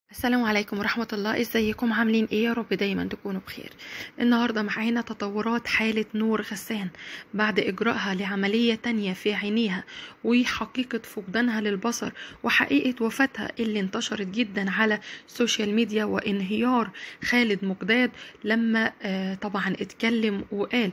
السلام عليكم ورحمة الله ازيكم عاملين ايه يا رب دايما تكونوا بخير النهاردة معانا تطورات حالة نور غسان بعد اجراءها لعملية تانية في عينيها وحقيقة فقدانها للبصر وحقيقة وفاتها اللي انتشرت جدا على السوشيال ميديا وانهيار خالد مقداد لما آه، طبعا اتكلم وقال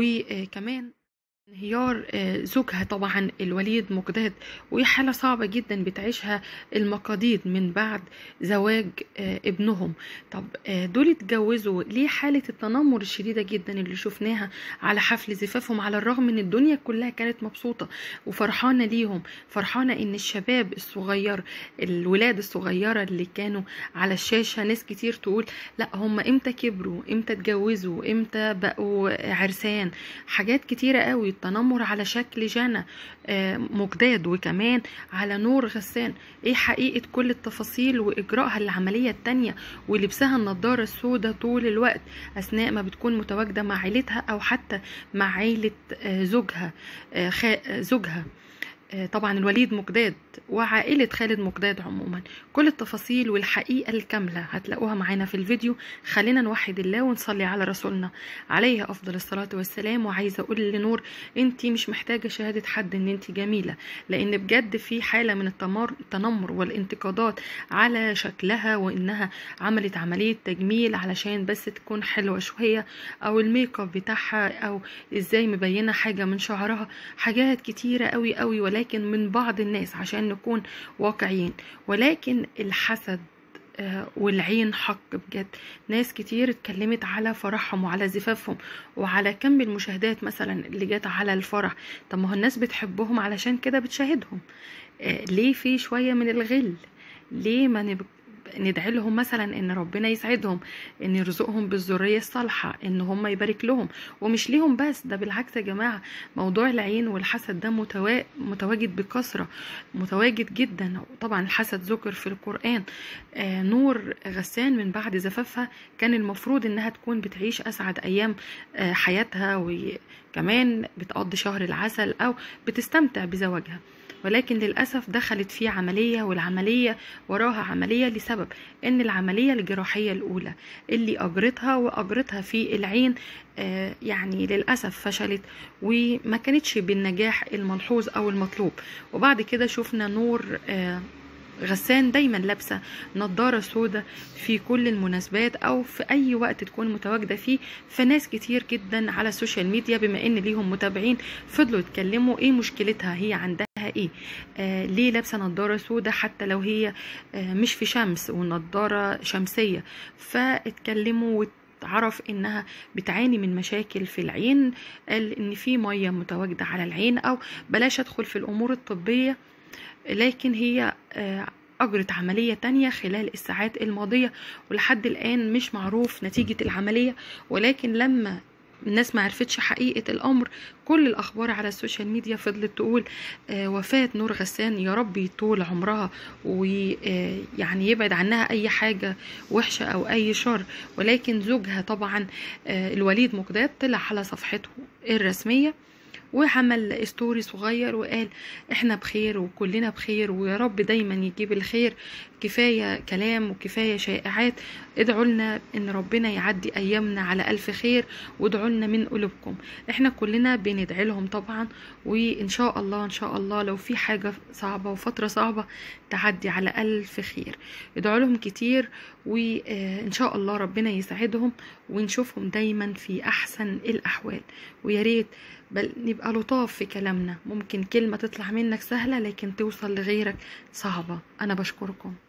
وكمان انهيار آه، زوجها طبعا الوليد مقداد وهي حالة صعبة جدا بتعيشها المقاديد من بعد زواج آه، ابنهم طب آه، دول اتجوزوا ليه حالة التنمر الشديدة جدا اللي شفناها على حفل زفافهم على الرغم ان الدنيا كلها كانت مبسوطة وفرحانة ليهم فرحانة ان الشباب الصغير الولاد الصغيرة اللي كانوا على الشاشة ناس كتير تقول لا هم امتى كبروا امتى اتجوزوا امتى بقوا عرسان حاجات كتيرة قوي التنمر على شكل جنى آه، مجداد وكمان على نور غسان ايه حقيقة كل التفاصيل واجراءها العملية التانية ولبسها النضارة السوداء طول الوقت اثناء ما بتكون متواجدة مع عيلتها او حتى مع عيلة آه، زوجها آه، خا- زوجها آه، طبعا الوليد مقداد وعائلة خالد مقداد عموما كل التفاصيل والحقيقة الكاملة هتلاقوها معانا في الفيديو خلينا نوحد الله ونصلي على رسولنا عليه أفضل الصلاة والسلام وعايزة أقول لنور انتي مش محتاجة شهادة حد ان انتي جميلة لأن بجد في حالة من التمر- التنمر والانتقادات على شكلها وإنها عملت عملية تجميل علشان بس تكون حلوة شوية أو الميك اب بتاعها أو ازاي مبينة حاجة من شعرها حاجات كتيرة قوي قوي ولكن من بعض الناس عشان نكون واقعيين ولكن الحسد آه، والعين حق بجد ناس كتير اتكلمت على فرحهم وعلى زفافهم وعلى كم المشاهدات مثلا اللي جت على الفرح طب ما هو الناس بتحبهم علشان كده بتشاهدهم آه، ليه في شوية من الغل ليه ما نب... ندعي لهم مثلا ان ربنا يسعدهم ان يرزقهم بالذريه الصالحه ان هم يبارك لهم ومش ليهم بس ده بالعكس يا جماعه موضوع العين والحسد ده متوا... متواجد بكثره متواجد جدا طبعا الحسد ذكر في القران آه نور غسان من بعد زفافها كان المفروض انها تكون بتعيش اسعد ايام آه حياتها وكمان بتقضي شهر العسل او بتستمتع بزواجها ولكن للأسف دخلت في عملية والعملية وراها عملية لسبب إن العملية الجراحية الأولى اللي أجرتها وأجرتها في العين آه، يعني للأسف فشلت وما كانتش بالنجاح الملحوظ أو المطلوب وبعد كده شفنا نور آه، غسان دايما لابسه نظاره سوداء في كل المناسبات او في اي وقت تكون متواجده فيه فناس كتير جدا على السوشيال ميديا بما ان ليهم متابعين فضلوا يتكلموا ايه مشكلتها هي عندها ايه آه ليه لابسه نظاره سوداء حتى لو هي آه مش في شمس والنظاره شمسيه فاتكلموا عرف انها بتعاني من مشاكل في العين قال ان في ميه متواجده على العين او بلاش ادخل في الامور الطبيه لكن هي آه، أجرت عملية تانية خلال الساعات الماضية ولحد الآن مش معروف نتيجة العملية ولكن لما الناس ما عرفتش حقيقة الأمر كل الأخبار على السوشيال ميديا فضلت تقول آه، وفاة نور غسان يا رب يطول عمرها ويعني يبعد عنها أي حاجة وحشة أو أي شر ولكن زوجها طبعا آه، الوليد مقداد طلع على صفحته الرسمية وعمل ستوري صغير وقال احنا بخير وكلنا بخير ويا رب دايما يجيب الخير كفاية كلام وكفاية شائعات ادعوا لنا ان ربنا يعدي ايامنا على الف خير وادعوا لنا من قلوبكم احنا كلنا بندعي لهم طبعا وان شاء الله ان شاء الله لو في حاجة صعبة وفترة صعبة تعدي على الف خير ادعوا لهم كتير وان شاء الله ربنا يسعدهم ونشوفهم دايما في احسن الاحوال ويا ريت بل نبقى لطاف في كلامنا ممكن كلمة تطلع منك سهلة لكن توصل لغيرك صعبة أنا بشكركم